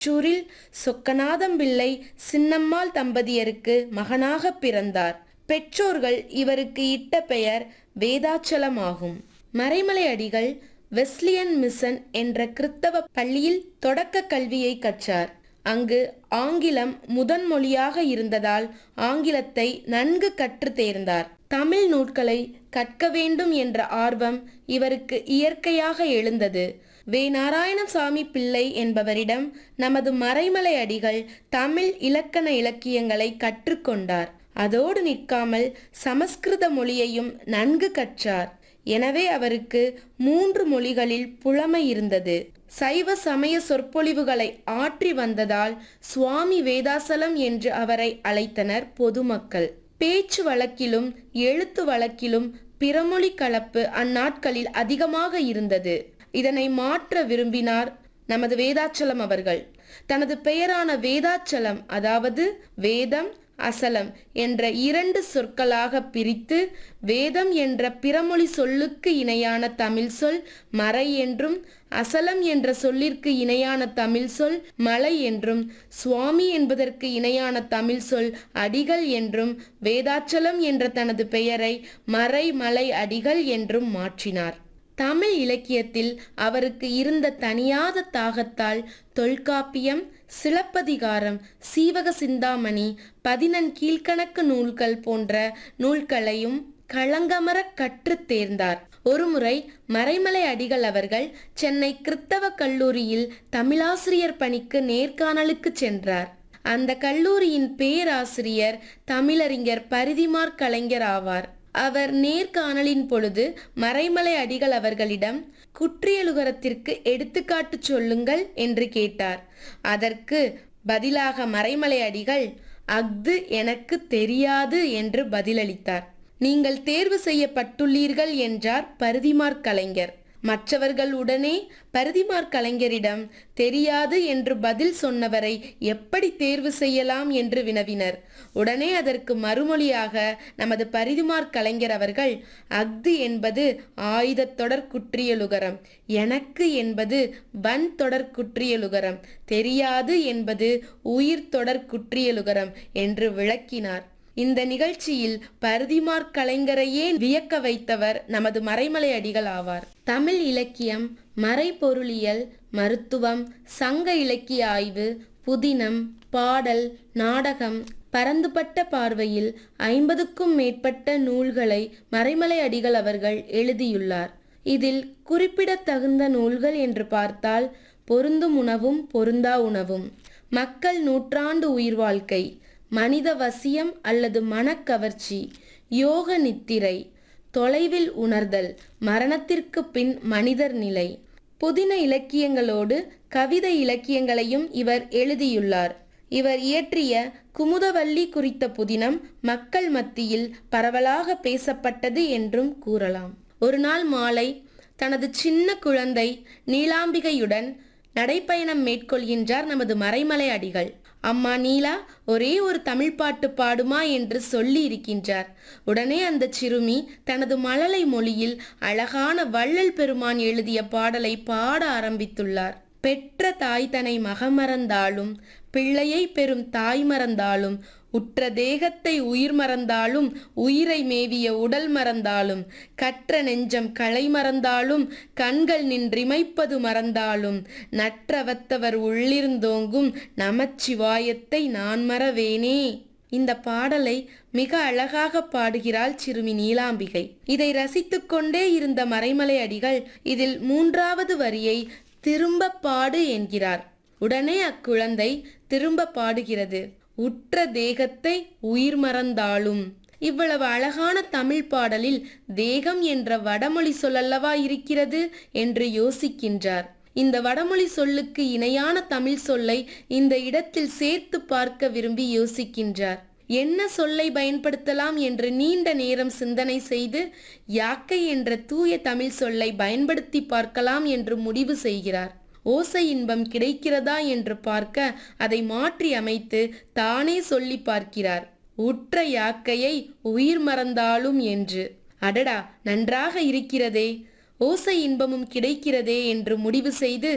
சூரில் சொக்கநாதம் பிள்ளை சின்னம்மாள் தம்பதியருக்கு மகனாக பிறந்தார் பெற்றோர்கள் இவருக்கு இட்ட பெயர் வேதாச்சலமாகும் மறைமலை அடிகள் வெஸ்லியன் மிஷன் என்ற கிறித்தவ பள்ளியில் தொடக்க கல்வியை கற்றார் அங்கு ஆங்கிலம் முதன் மொழியாக இருந்ததால் ஆங்கிலத்தை நன்கு கற்றுத் தேர்ந்தார் தமிழ் நூட்களை கற்க வேண்டும் என்ற ஆர்வம் இவருக்கு இயற்கையாக எழுந்தது வே நாராயணசாமி பிள்ளை என்பவரிடம் நமது மறைமலை அடிகள் தமிழ் இலக்கண இலக்கியங்களை கற்றுக்கொண்டார் அதோடு நிற்காமல் சமஸ்கிருத மொழியையும் நன்கு கற்றார் எனவே அவருக்கு மூன்று மொழிகளில் புலமை இருந்தது சைவ சமய சொற்பொழிவுகளை ஆற்றி வந்ததால் சுவாமி வேதாசலம் என்று அவரை அழைத்தனர் பொதுமக்கள் பேச்சு வழக்கிலும் எழுத்து வழக்கிலும் பிறமொழி கலப்பு அந்நாட்களில் அதிகமாக இருந்தது இதனை மாற்ற விரும்பினார் நமது வேதாச்சலம் அவர்கள் தனது பெயரான வேதாச்சலம் அதாவது வேதம் அசலம் என்ற இரண்டு சொற்களாக பிரித்து வேதம் என்ற பிறமொழி சொல்லுக்கு இணையான தமிழ் சொல் மறை என்றும் அசலம் என்ற சொல்லிற்கு இணையான தமிழ் சொல் மலை என்றும் சுவாமி என்பதற்கு இணையான தமிழ் சொல் அடிகள் என்றும் வேதாச்சலம் என்ற தனது பெயரை மறை மலை அடிகள் என்றும் மாற்றினார் தமிழ் இலக்கியத்தில் அவருக்கு இருந்த தனியாத தாகத்தால் தொல்காப்பியம் சிலப்பதிகாரம் சீவக சிந்தாமணி பதினெண் கீழ்க்கணக்கு நூல்கள் போன்ற நூல்களையும் களங்கமர கற்றுத் தேர்ந்தார் ஒருமுறை மறைமலை அடிகள் அவர்கள் சென்னை கிறித்தவ கல்லூரியில் தமிழாசிரியர் பணிக்கு நேர்காணலுக்கு சென்றார் அந்த கல்லூரியின் பேராசிரியர் தமிழறிஞர் பரிதிமார் கலைஞர் ஆவார் அவர் நேர்காணலின் பொழுது மறைமலை அடிகள் அவர்களிடம் குற்றியலுகரத்திற்கு எடுத்துக்காட்டு சொல்லுங்கள் என்று கேட்டார் அதற்கு பதிலாக மறைமலை அடிகள் அஃது எனக்கு தெரியாது என்று பதிலளித்தார் நீங்கள் தேர்வு செய்யப்பட்டுள்ளீர்கள் என்றார் பரிதிமார் கலைஞர் மற்றவர்கள் உடனே பரிதிமார் கலைஞரிடம் தெரியாது என்று பதில் சொன்னவரை எப்படி தேர்வு செய்யலாம் என்று வினவினர் உடனே அதற்கு மறுமொழியாக நமது பரிதிமார் கலைஞர் அவர்கள் அஃது என்பது ஆயுதத் தொடர் குற்றியலுகரம் எனக்கு என்பது வன் தொடர் குற்றியலுகரம் தெரியாது என்பது உயிர் தொடர் குற்றியலுகரம் என்று விளக்கினார் இந்த நிகழ்ச்சியில் பரிதிமார் கலைஞரையே வியக்க வைத்தவர் நமது மறைமலை அடிகள் ஆவார் தமிழ் இலக்கியம் மறைபொருளியல் மருத்துவம் சங்க இலக்கிய ஆய்வு புதினம் பாடல் நாடகம் பரந்துபட்ட பார்வையில் ஐம்பதுக்கும் மேற்பட்ட நூல்களை மறைமலை அடிகள் அவர்கள் எழுதியுள்ளார் இதில் குறிப்பிடத்தகுந்த நூல்கள் என்று பார்த்தால் பொருந்தும் உணவும் பொருந்தா உணவும் மக்கள் நூற்றாண்டு உயிர் வாழ்க்கை மனித வசியம் அல்லது மனக்கவர்ச்சி யோக நித்திரை தொலைவில் உணர்தல் மரணத்திற்கு பின் மனிதர் நிலை புதின இலக்கியங்களோடு கவிதை இலக்கியங்களையும் இவர் எழுதியுள்ளார் இவர் இயற்றிய குமுதவல்லி குறித்த புதினம் மக்கள் மத்தியில் பரவலாக பேசப்பட்டது என்றும் கூறலாம் ஒரு நாள் மாலை தனது சின்ன குழந்தை நீலாம்பிகையுடன் நடைப்பயணம் மேற்கொள்கின்றார் நமது மறைமலை அடிகள் அம்மா நீலா ஒரே ஒரு தமிழ் பாட்டு பாடுமா என்று சொல்லி இருக்கின்றார் உடனே அந்த சிறுமி தனது மழலை மொழியில் அழகான வள்ளல் பெருமான் எழுதிய பாடலை பாட ஆரம்பித்துள்ளார் பெற்ற தாய் தனை மகமறந்தாலும் பிள்ளையை பெறும் தாய் மறந்தாலும் உற்ற தேகத்தை உயிர் மறந்தாலும் உயிரை மேவிய உடல் மறந்தாலும் கற்ற நெஞ்சம் களை மறந்தாலும் கண்கள் நின்றிமைப்பது மறந்தாலும் நற்றவத்தவர் உள்ளிருந்தோங்கும் நமச்சிவாயத்தை நான் மறவேனே இந்த பாடலை மிக அழகாக பாடுகிறாள் சிறுமி நீலாம்பிகை இதை ரசித்துக்கொண்டே இருந்த மறைமலை அடிகள் இதில் மூன்றாவது வரியை திரும்ப பாடு என்கிறார் உடனே அக்குழந்தை திரும்ப பாடுகிறது உற்ற தேகத்தை உயிர் மறந்தாலும் இவ்வளவு அழகான தமிழ் பாடலில் தேகம் என்ற வடமொழி சொல்லல்லவா இருக்கிறது என்று யோசிக்கின்றார் இந்த வடமொழி சொல்லுக்கு இணையான தமிழ் சொல்லை இந்த இடத்தில் சேர்த்து பார்க்க விரும்பி யோசிக்கின்றார் என்ன சொல்லை பயன்படுத்தலாம் என்று நீண்ட நேரம் சிந்தனை செய்து யாக்கை என்ற தூய தமிழ் சொல்லை பயன்படுத்தி பார்க்கலாம் என்று முடிவு செய்கிறார் ஓசை இன்பம் கிடைக்கிறதா என்று பார்க்க அதை மாற்றி அமைத்து தானே சொல்லி பார்க்கிறார் உற்ற யாக்கையை உயிர் மறந்தாலும் என்று அடடா நன்றாக இருக்கிறதே ஓசை இன்பமும் கிடைக்கிறதே என்று முடிவு செய்து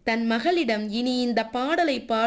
தன் மகளிடம் இனி இந்த பாடலை பாடு